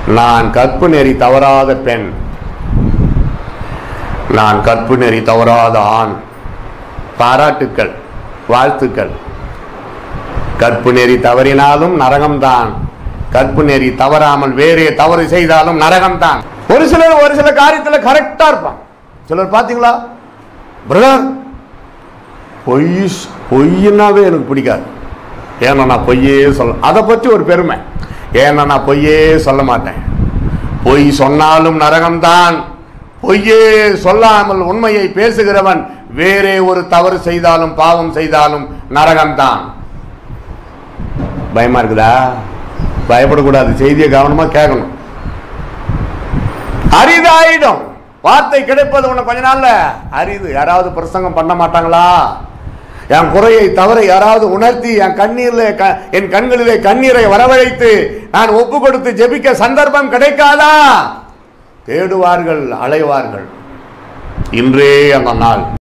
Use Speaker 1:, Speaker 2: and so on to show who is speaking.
Speaker 1: நான் கற்பு நெறி தவறாத பெண் நான் கற்பு நெறி தவறாத ஆண் பாராட்டுக்கள் வாழ்த்துக்கள் கற்பு நெறி தவறினாலும் நரகம்தான் கற்பு நெறி தவறாமல் வேறே தவறு செய்தாலும் நரகம்தான் ஒரு சிலர் ஒரு சில காரியத்துல கரெக்டா இருப்பான் சிலர் பாத்தீங்களா பிரதர் பொய் ஸ்- பொய்னாவே எனக்கு பிடிக்காது ஏன்னா நான் பொய்யே சொல்ல அதை பற்றி ஒரு பெருமை ஏன்னா நான் பொய்யே சொல்ல மாட்டேன் பொய் சொன்னாலும் நரகம்தான் பொய்யே சொல்லாமல் உண்மையை பேசுகிறவன் வேறே ஒரு தவறு செய்தாலும் பாவம் செய்தாலும் நரகம்தான் பயமா இருக்குதா பயப்படக்கூடாது செய்தியை கவனமா கேட்கணும் அரிதாயிடும் வார்த்தை கிடைப்பது உனக்கு கொஞ்ச நாள்ல அரிது யாராவது பிரசங்கம் பண்ண மாட்டாங்களா என் குறையை தவறை யாராவது உணர்த்தி என் கண்ணீரில் க- என் கண்களிலே கண்ணீரை வரவழைத்து நான் ஒப்பு கொடுத்து ஜெபிக்க சந்தர்ப்பம் கிடைக்காதா தேடுவார்கள் அலைவார்கள் இன்றே அந்த நாள்